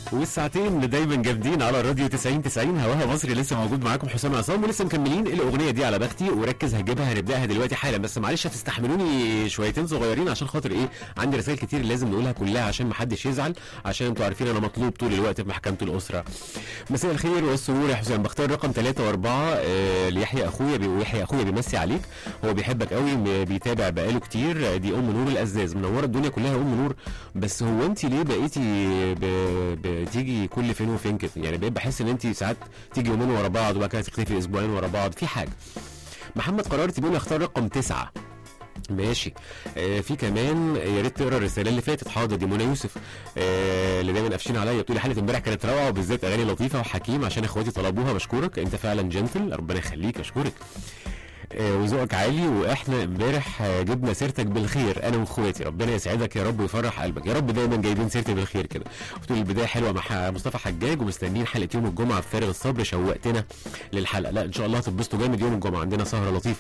والساعتين اللي دايما جامدين على الراديو 90 90 هواها مصري لسه موجود معاكم حسام عصام ولسه مكملين الاغنيه دي على بختي وركز هجيبها هنبداها دلوقتي حالا بس معلش هتستحملوني شويتين صغيرين عشان خاطر ايه عندي رسائل كتير لازم نقولها كلها عشان ما حدش يزعل عشان انتوا عارفين انا مطلوب طول الوقت في محكمه الاسره مساء الخير والسرور يا حسام بختار رقم 3 و4 آه ليحيى اخويا بي- ويحيى اخويا بيمسي عليك هو بيحبك قوي م- بيتابع بقاله كتير آه، دي ام نور الازاز منوره الدنيا كلها ام نور بس هو انت ليه بقيتي ب- بتيجي كل فين وفين كده يعني بقيت بحس ان انت ساعات تيجي يومين ورا بعض وبعد كده تختفي اسبوعين ورا بعض في حاجه محمد قررت بيقول اختار رقم تسعة ماشي آه في كمان يا ريت تقرا الرساله اللي فاتت حاضر دي منى يوسف آه اللي دايما قافشين عليا بتقولي حلقه امبارح كانت روعه وبالذات اغاني لطيفه وحكيم عشان اخواتي طلبوها بشكرك انت فعلا جنتل ربنا يخليك اشكرك آه، وذوقك عالي واحنا امبارح آه، جبنا سيرتك بالخير انا واخواتي ربنا يسعدك يا رب ويفرح قلبك يا رب دايما جايبين سيرتي بالخير كده بتقول البدايه حلوه مع ح- مصطفى حجاج ومستنيين حلقه يوم الجمعه بفارغ الصبر شوقتنا للحلقه لا ان شاء الله هتتبسطوا جامد يوم الجمعه عندنا سهره لطيفه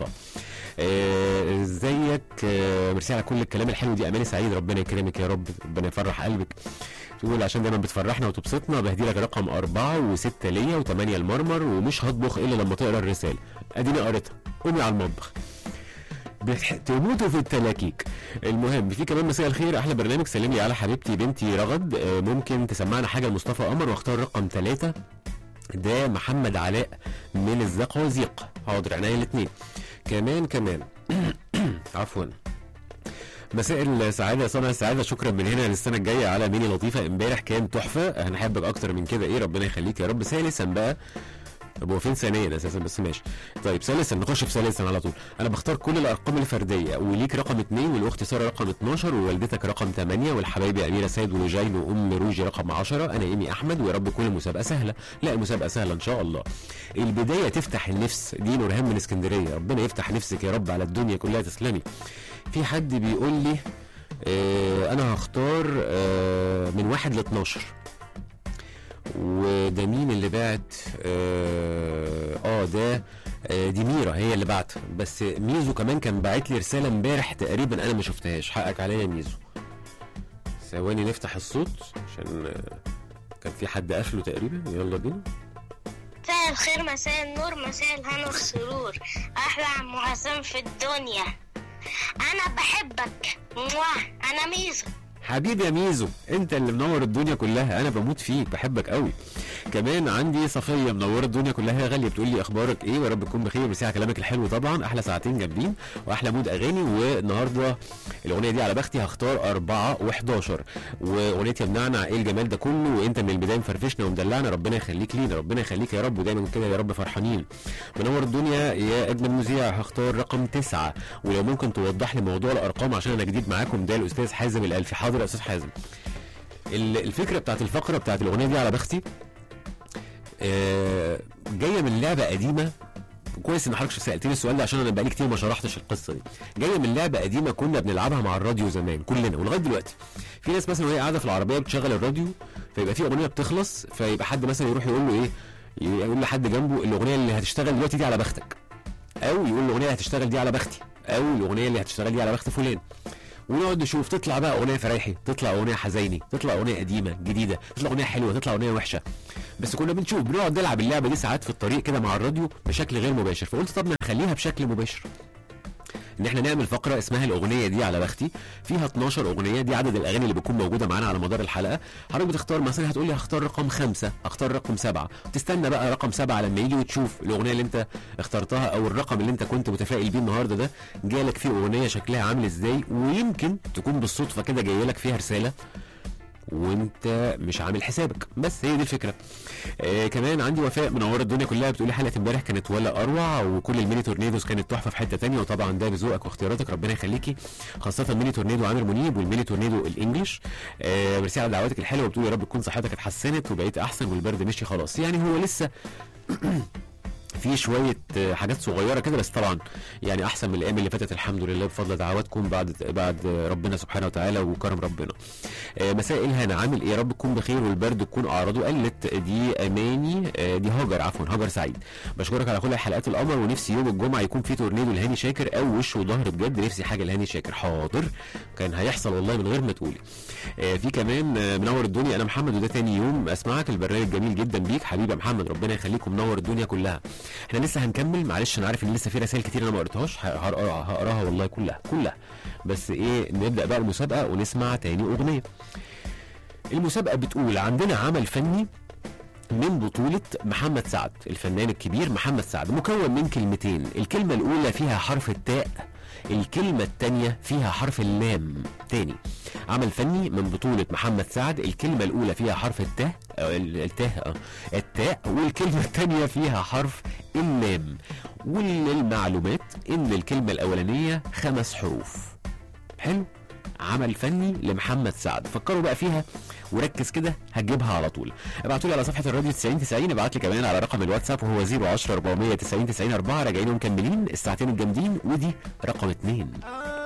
آه، ازيك آه، ميرسي على كل الكلام الحلو دي اماني سعيد ربنا يكرمك يا رب ربنا يفرح قلبك تقول عشان دايما بتفرحنا وتبسطنا بهدي لك رقم أربعة وستة ليا وثمانية المرمر ومش هطبخ إلا لما تقرا الرسالة أديني قريتها قومي على المطبخ بتح- تموتوا في التلاكيك المهم في كمان مساء الخير احلى برنامج سلم لي على حبيبتي بنتي رغد آه، ممكن تسمعنا حاجه لمصطفى قمر واختار رقم ثلاثة ده محمد علاء من الزقازيق حاضر عينيا الاثنين كمان كمان عفوا مساء السعاده يا صانع السعاده شكرا من هنا للسنه الجايه على ميني لطيفه امبارح كان تحفه هنحبك اكتر من كده ايه ربنا يخليك يا رب ثالثا بقى طب هو فين ثانيا اساسا بس ماشي طيب ثالثا نخش في ثالثا على طول انا بختار كل الارقام الفرديه وليك رقم اثنين والاخت ساره رقم 12 ووالدتك رقم 8 والحبايبي اميره سيد ولجين وام روجي رقم 10 انا ايمي احمد ويا رب تكون المسابقه سهله لا المسابقه سهله ان شاء الله البدايه تفتح النفس دي نورهان من اسكندريه ربنا يفتح نفسك يا رب على الدنيا كلها تسلمي في حد بيقول لي آه انا هختار آه من واحد ل 12 وده مين اللي بعت اه, آه ده آه دي ميرا هي اللي بعت بس ميزو كمان كان باعت لي رساله امبارح تقريبا انا ما شفتهاش حقك عليا يا ميزو ثواني نفتح الصوت عشان آه، كان في حد قافله تقريبا يلا بينا مساء الخير مساء النور مساء الهنا والسرور احلى عم حسام في الدنيا انا بحبك مواه انا ميزو حبيبي يا ميزو انت اللي منور الدنيا كلها انا بموت فيك بحبك قوي كمان عندي صفيه منوره الدنيا كلها يا غاليه بتقول لي اخبارك ايه ويا رب تكون بخير ميرسي على كلامك الحلو طبعا احلى ساعتين جامدين واحلى مود اغاني والنهارده الاغنيه دي على بختي هختار أربعة و11 واغنيه يمنعنا ايه الجمال ده كله وانت من البدايه مفرفشنا ومدلعنا ربنا يخليك لينا ربنا يخليك يا رب ودايما كده يا رب فرحانين منور الدنيا يا اجمل مذيع هختار رقم تسعة ولو ممكن توضح لي موضوع الارقام عشان انا جديد معاكم ده الاستاذ حازم الالفي حاضر يا استاذ حازم ال- الفكره بتاعت الفقره بتاعت الاغنيه دي على بختي آه، جايه من لعبه قديمه كويس ان حضرتك سالتني السؤال ده عشان انا بقالي كتير ما شرحتش القصه دي جايه من لعبه قديمه كنا بنلعبها مع الراديو زمان كلنا ولغايه دلوقتي في ناس مثلا وهي قاعده في العربيه بتشغل الراديو فيبقى في اغنيه بتخلص فيبقى حد مثلا يروح يقول له ايه يقول لحد جنبه الاغنيه اللي هتشتغل دلوقتي دي على بختك او يقول الاغنيه اللي هتشتغل دي على بختي او الاغنيه اللي هتشتغل دي على بخت فلان ونقعد نشوف تطلع بقى اغنيه فرايحي تطلع اغنيه حزيني تطلع اغنيه قديمه جديده تطلع اغنيه حلوه تطلع اغنيه وحشه بس كنا بنشوف بنقعد نلعب اللعبه دي ساعات في الطريق كده مع الراديو بشكل غير مباشر فقلت طب نخليها بشكل مباشر ان احنا نعمل فقره اسمها الاغنيه دي على بختي فيها 12 اغنيه دي عدد الاغاني اللي بتكون موجوده معانا على مدار الحلقه حضرتك بتختار مثلا هتقول لي هختار رقم خمسة هختار رقم سبعة تستنى بقى رقم سبعة لما يجي وتشوف الاغنيه اللي انت اخترتها او الرقم اللي انت كنت متفائل بيه النهارده ده جالك فيه اغنيه شكلها عامل ازاي ويمكن تكون بالصدفه كده جايه لك فيها رساله وانت مش عامل حسابك بس هي دي الفكره آه كمان عندي وفاء منوره الدنيا كلها بتقولي حلقه امبارح كانت ولا اروع وكل الميني تورنيدوز كانت تحفه في حته تانية وطبعا ده بذوقك واختياراتك ربنا يخليكي خاصه ميني تورنيدو عامر منيب والميني تورنيدو الانجليش آه ميرسي على دعواتك الحلوه بتقول يا رب تكون صحتك اتحسنت وبقيت احسن والبرد مشي خلاص يعني هو لسه في شويه آه، حاجات صغيره كده بس طبعا يعني احسن من الايام اللي فاتت الحمد لله بفضل دعواتكم بعد بعد ربنا سبحانه وتعالى وكرم ربنا آه، مساء الهنا عامل ايه يا رب تكون بخير والبرد تكون اعراضه قلت دي اماني آه، دي هاجر عفوا هاجر سعيد بشكرك على كل حلقات القمر ونفسي يوم الجمعه يكون في تورنيدو لهاني شاكر او وش وظهر بجد نفسي حاجه لهاني شاكر حاضر كان هيحصل والله من غير ما تقولي آه، في كمان آه، منور الدنيا انا محمد وده تاني يوم اسمعك البرنامج جميل جدا بيك حبيبي يا محمد ربنا يخليك ومنور الدنيا كلها احنا لسه هنكمل معلش انا عارف ان لسه في رسائل كتير انا ما قريتهاش ه- هقراها هقراها والله كلها كلها بس ايه نبدا بقى المسابقه ونسمع تاني اغنيه المسابقه بتقول عندنا عمل فني من بطولة محمد سعد الفنان الكبير محمد سعد مكون من كلمتين الكلمة الأولى فيها حرف التاء الكلمة الثانية فيها حرف اللام تاني عمل فني من بطولة محمد سعد الكلمة الأولى فيها حرف التاء أو ال- التاء آه، التاء والكلمة الثانية فيها حرف اللام وللمعلومات إن الكلمة الأولانية خمس حروف حلو عمل فني لمحمد سعد فكروا بقى فيها وركز كده هتجيبها على طول ابعتوا لي على صفحه الراديو 90 90 ابعت لي كمان على رقم الواتساب وهو 010 490 90 4 راجعين ومكملين الساعتين الجامدين ودي رقم اتنين